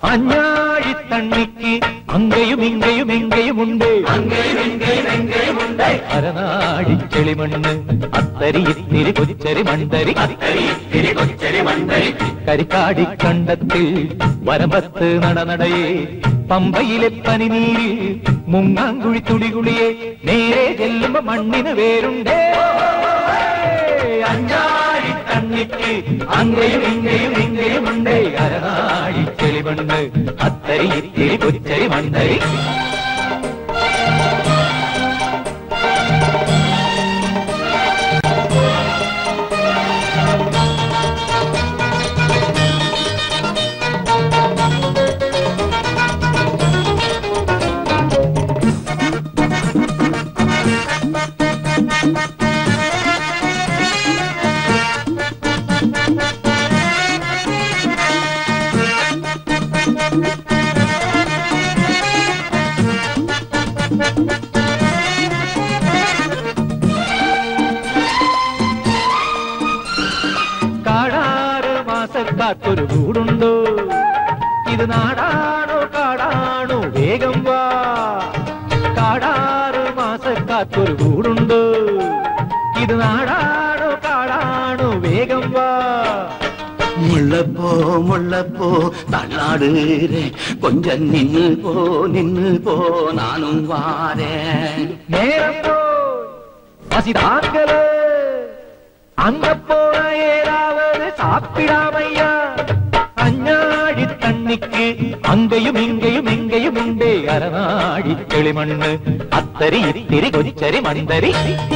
അഞ്ഞാഴി തണ്ണിക്ക് അങ്കയും ഇങ്കയും എങ്കയുമുണ്ട് അരനാഴി ചെളിമണ്ണ് അത്തരി ഇത്തിരി കൊച്ചരി മണ്ടരി കരിക്കാടി കണ്ടത്തിൽ വരമ്പത്ത് നടനടയെ പമ്പയിലെ പനിനീരിൽ മുങ്ങാങ്കുഴി തുടികുളിയെ നേരെ ചെല്ലുമ്പോ മണ്ണിന് വേരുണ്ടേ അഞ്ചാഴി തണ്ണിക്ക് അങ്ങയും ഇങ്ങയും ഇങ്ങയും ഉണ്ട് അരനാഴി ചെളിമണ്ണ് അത്തരി ഇത്തിരി കൊച്ചരി മണ്ടരി കാടാറ് മാസക്കാത്തൊരു കൂടുണ്ടോ ഇത് നാടാണോ കാടാണോ വേഗം വാ കാടാറ് മാസക്കാത്തൊരു കൂടുണ്ടോ ഇത് നാടാണോ കാടാണോ വേഗം വാ முள்ளப்போ முள்ளப்போ தள்ளாடுறே கொஞ்சம் நின்னு போ நின்னு போ நானும் வாரேன் நேரம் போய் பசி தாங்கல அங்க போன ஏதாவது சாப்பிடாமையா அஞ்ஞாடி தண்ணிக்கு அங்கேயும் இங்கேயும் இங்கேயும் உண்டே அரணாடி ചെളിമണ്ണ് അത്തരി ഇത്തിരി കൊച്ചരി മണ്ടരി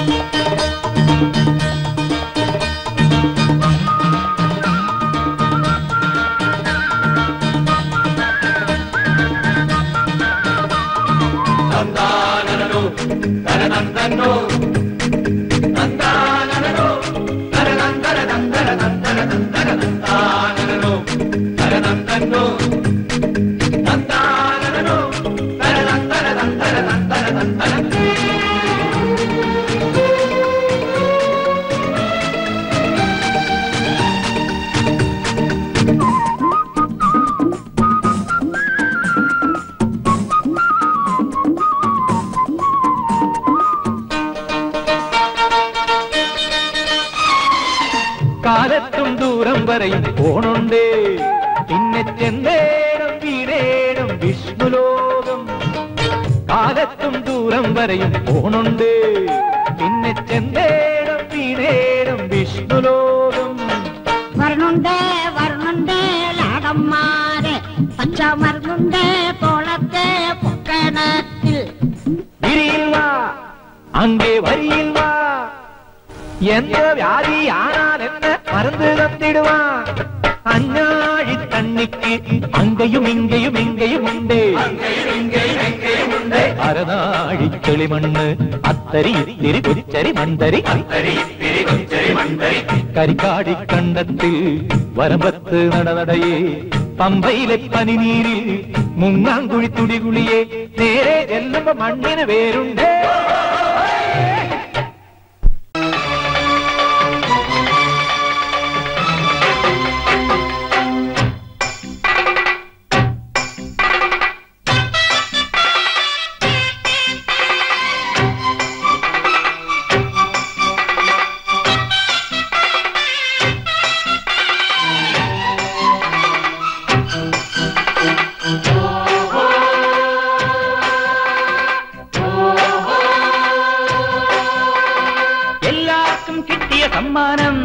കാലത്തും ദൂരം വരെയും പോണുണ്ടേ പിന്നെ ചെന്നേരം വീണേരം വിഷ്ണുലോകം കാലത്തും ദൂരം വരെയും പോണുണ്ട് പിന്നെ ചെന്നേരം വീണേരം വിഷ്ണുലോകം വരണുണ്ട് വരണുണ്ട് ലാടന്മാരെ പച്ച മരുന്നുണ്ട് കോളത്തെ പൊക്കണത്തിൽ വിരിയില്ല അങ്കേ വരിയില്ല എന്ത് വ്യാധിയാണെന്ന് മറந்து തന്നിടുവാ അഞ്ഞാഴി തണ്ണിക്ക് അങ്കയും ഇങ്കയും ഇങ്കയും ഉണ്ട് അരനാഴി ചെളിമണ്ണ് അത്തരി ഇത്തിരി കൊച്ചരി മണ്ടരി കരിക്കാടി കണ്ടത്തിൽ വരമ്പത്ത് നടനടയെ പമ്പയിലെ പനിനീരിൽ മുങ്ങാങ്കുഴി തുടികുളിയെ നേരെ ചെല്ലുമ്പോ മണ്ണിന് വേരുണ്ടേ എല്ലാവർക്കും കിട്ടിയ സമ്മാനം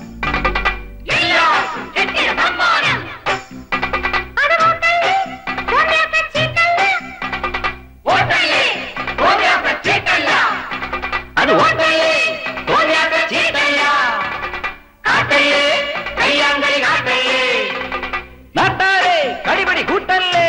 അത് ഓട്ടല്ലേ തോന്നിയാത്ത ചീട്ടല്ല കാട്ടല്ലേ കയ്യാങ്കളി കാട്ടല്ലേ നാട്ടാരെ കടിപടി കൂട്ടല്ലേ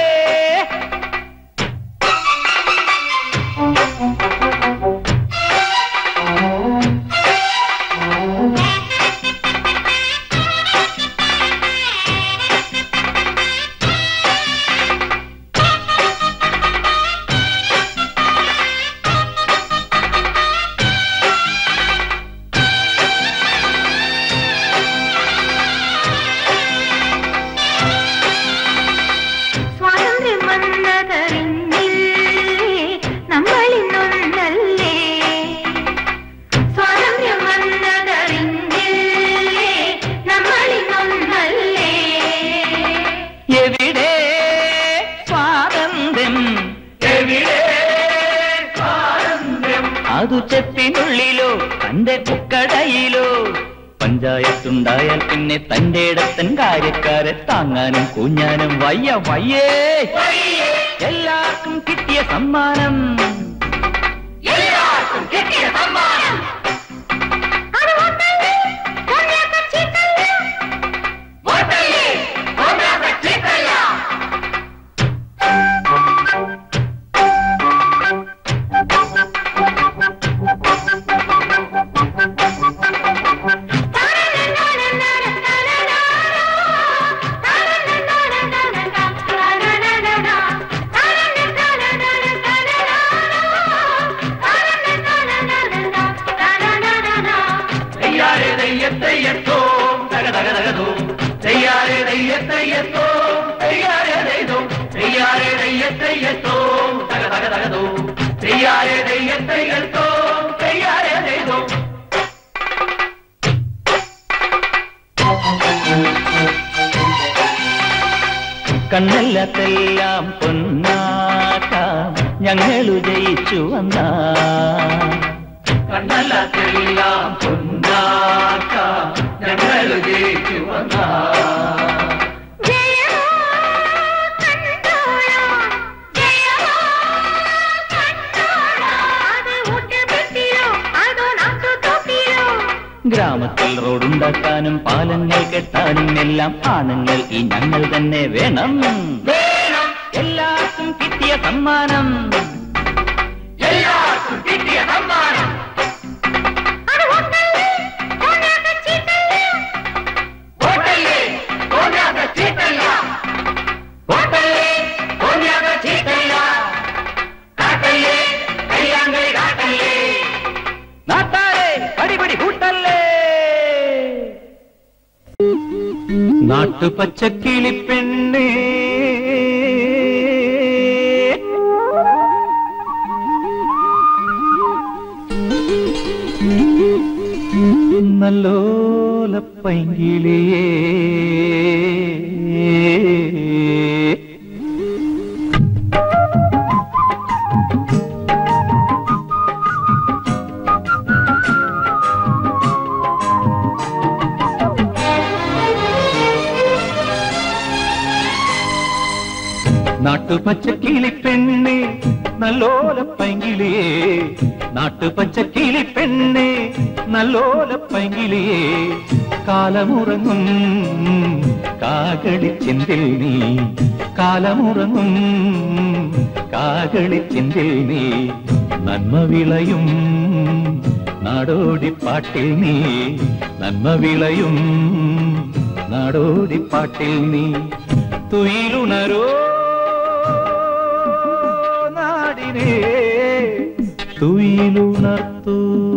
ഉള്ളിലോ തന്റെ കൊക്കടയിലോ പഞ്ചായത്തുണ്ടായാൽ പിന്നെ തന്റെ ഇടത്തൻ കാര്യക്കാരെ താങ്ങാനും കൂഞ്ഞാനും വയ്യ വയ്യേ എല്ലാവർക്കും കിട്ടിയ സമ്മാനം എല്ലാവർക്കും കിട്ടിയ സമ്മാനം വോട്ടല്ലേ? കോൺഗ്രസ് ചീത്തല്ല. തെയ്യാറെ തെയ്യത്തെയ്യത്തോം തക തക തകതോം തെയ്യാറെ തെയ്യത്തെയ്യത്തോം തെയ്യാറെ തെയ്തോം തെയ്യാറെ തെയ്യത്തെയ്യത്തോം തക തക തകതോം തെയ്യാറെ തെയ്യത്തെയ്യത്തോം തെയ്യാറെ തെയ്തോം കണ്ണല്ലാത്തെല്ലാം പൊന്നാക്കാം ഞങ്ങളു ജയിച്ചു വന്നാ കണ്ണല്ലാത്തെല്ലാം പൊന്നാക്കാം ഞങ്ങളു ജയിച്ചു വന്നാ ഗ്രാമത്തിൽ റോഡുണ്ടാക്കാനും പാലങ്ങൾ കെട്ടാനും എല്ലാം ആണുങ്ങൾ ഈ ഞങ്ങൾ തന്നെ വേണം വേണം എല്ലാവർക്കും കിട്ടിയ സമ്മാനം എല്ലാവർക്കും കിട്ടിയ സമ്മാനം ഹോട്ടലിലെ കോഞ്ഞാക ചീട്ടല്ല ഹോട്ടലിലെ കോഞ്ഞാക ചീട്ടല്ല കാട്ടല്ലേ കയ്യാങ്കളി കാട്ടല്ലേ നാട്ടാരെ അടിപൊളി കൂട്ടല്ലേ നാട്ടുപച്ചക്കിളി പെണ്ണേ നല്ലോല പൈങ്കിളിയേ നാട്ടുപച്ചക്കിളി പെണ്ണേ നല്ലോല പൈങ്കിളിയേ നാട്ടുപച്ചക്കിളി പെണ്ണേ നല്ലോല പൈങ്കിളിയേ കാലമുറങ്ങും കാകളി ചിന്തിൽ നീ കാലമുറങ്ങും കാകളി ചിന്തിൽ നീ നന്മ വിളയും നാടോടി പാട്ടിൽ നീ നന്മ വിളയും നാടോടി പാട്ടിൽ നീ തുയിലുണരോ നാടിനെ തുയിലുണർത്തൂ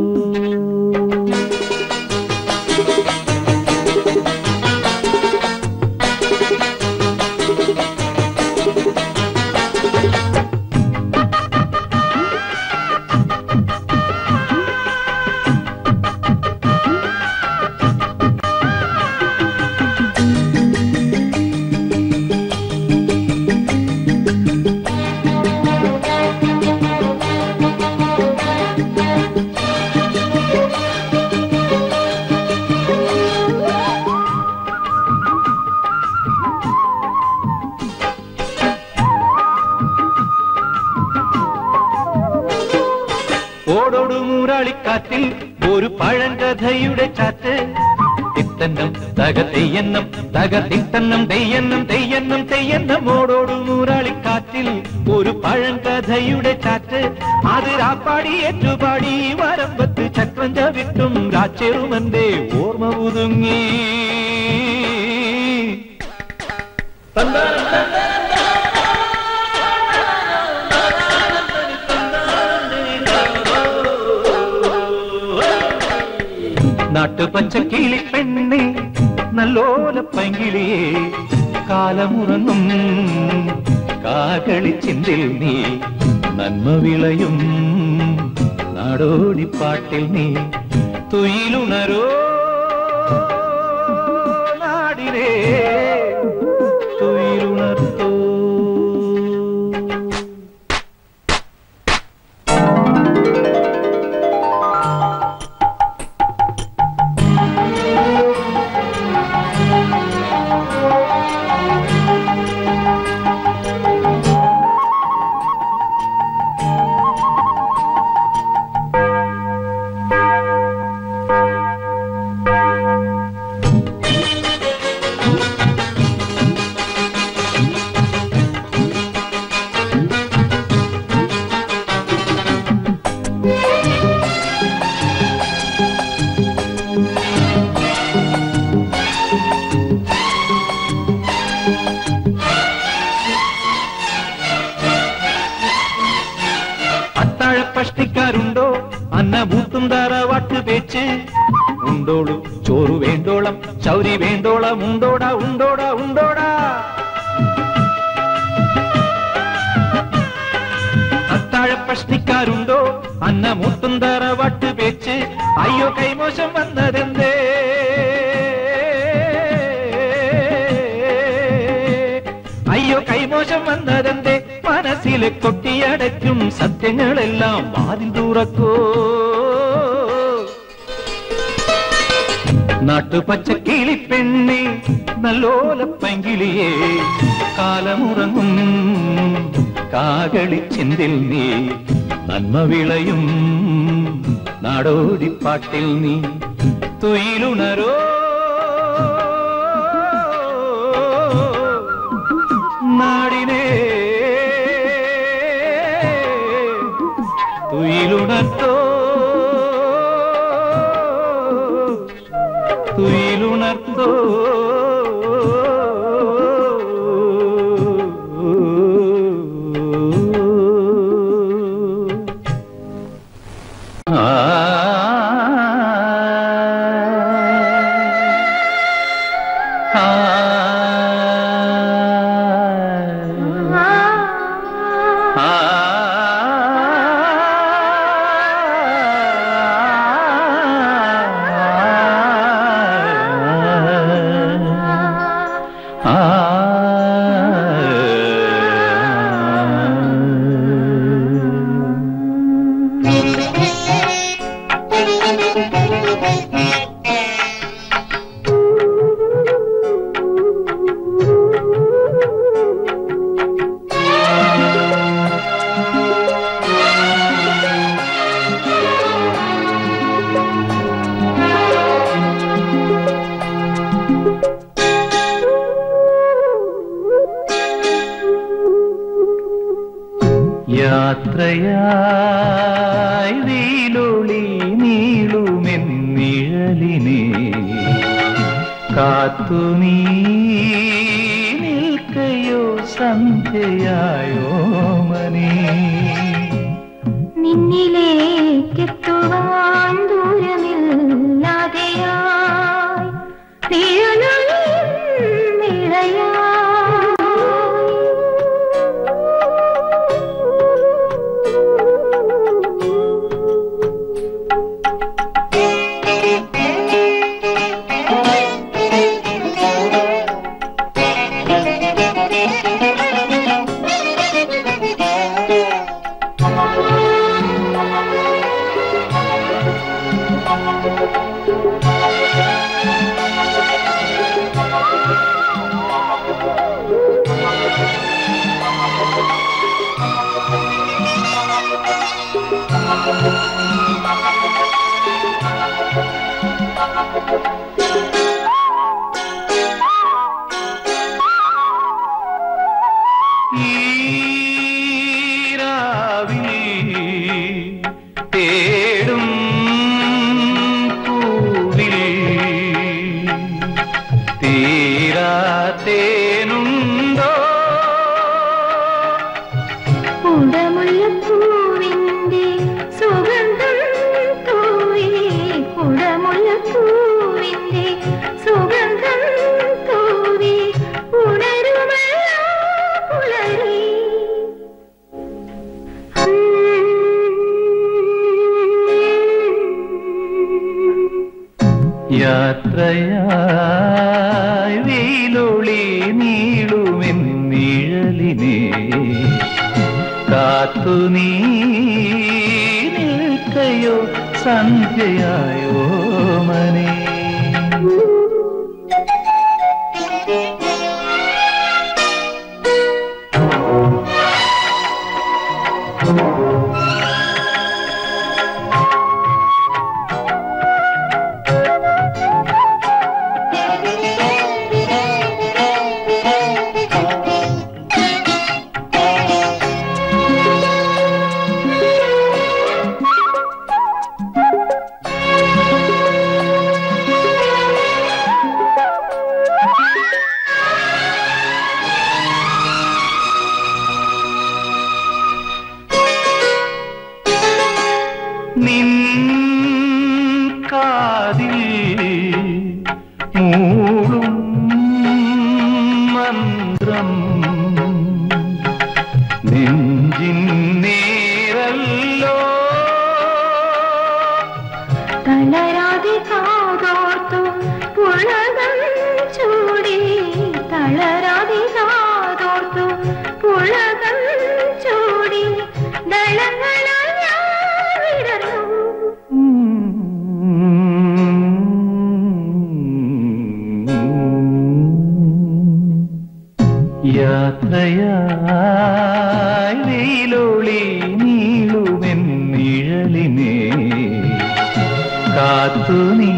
ഓടോടു മൂരാളിക്കാറ്റിൽ ഒരു പഴങ്കഥയുടെ ചാറ്റ് തിത്തന്നം തക തെയ്യന്നം തക തിത്തന്നം തെയ്യന്നം തെയ്യന്നം തെയ്യന്നം ഓടോടു മൂരാളിക്കാറ്റിൽ ഒരു പഴങ്കഥയുടെ ചാറ്റ് അത് രാപ്പാടി ഏറ്റുപാടി വരമ്പത്ത് ചക്രം ചവിട്ടും രാച്ചെറുമന്റെ ഓർമ്മ പുതുങ്ങി നാട്ടുപച്ചക്കിളി പെണ്ണെ നല്ലോല പൈങ്കിളിയേ കാലമുറങ്ങും കാകളി ചിന്തിൽ നീ നന്മ വിളയും നാടോടിപ്പാട്ടിൽ നീ തുയിലുണരോ നാടിനെ തുയിലുണർത്തോ മുത്തും തറവാട്ട് പേച്ച് ഉണ്ടോളു ചോറ് വേണ്ടോളം ചൗരി വേണ്ടോളം ഉണ്ടോടാ ഉണ്ടോടാ ഉണ്ടോടാ അത്താഴ പ്രശ്നിക്കാരുണ്ടോ അന്ന മുത്തും തറവാട്ട് പേച്ച് അയ്യോ കൈമോശം വന്നതെന്തേ അയ്യോ കൈമോശം വന്നതെന്തേ മനസ്സിലെ കൊട്ടിയടയ്ക്കും സത്യങ്ങളെല്ലാം വാതിൽ തുറക്കോ നാട്ടുപച്ചക്കിളിപ്പെണ്ണി നല്ലോലപ്പങ്കിളിയേ കാലമുറങ്ങും കാകളിച്ചിന്തിൽ നീ നന്മ വിളയും നാടോടിപ്പാട്ടിൽ നീ തുയിലുണരോ നാടിനെ തുയിലുണർത്തോ തുയിലുണർത്തോ ആ യാത്രയായി വീലൊളി നീളുമെന്നിഴലിനെ കാത്തു നീ നിൽക്കയോ സന്ധ്യയായോ മനേ നിന്നിലേക്കെത്തുവാൻ ദൂരമില്ലാതെയായി നിഴലും ഈരാവിൽ തേടും പൂവിൽ തീരാത്തേനുണ്ടോ കുടമുല്ലപ്പൂവിന്റെ സുഗന്ധം തൂവി കുടമുല്ലപ്പൂവിന്റെ സുഗന്ധം തൂവി ഉണരുമല്ലോ പുലരി യാത്രയായി വീലൊളി നീളുമെന്നിഴലിനെ കാത്തു നീ നിൽക്കയോ സന്ധ്യയായോ മനേ ും തളരാതെ കാതോർത്തു പുളകം ചൂടി തളരാതെ കാതോർത്തു പുളകം ചൂടി ദളങ്ങളാൽ ഞാൻ വിടർന്നു യാത്രയായി വെയിലൊളി നീളുമെന്നിഴലിനെ കാത്തു നീ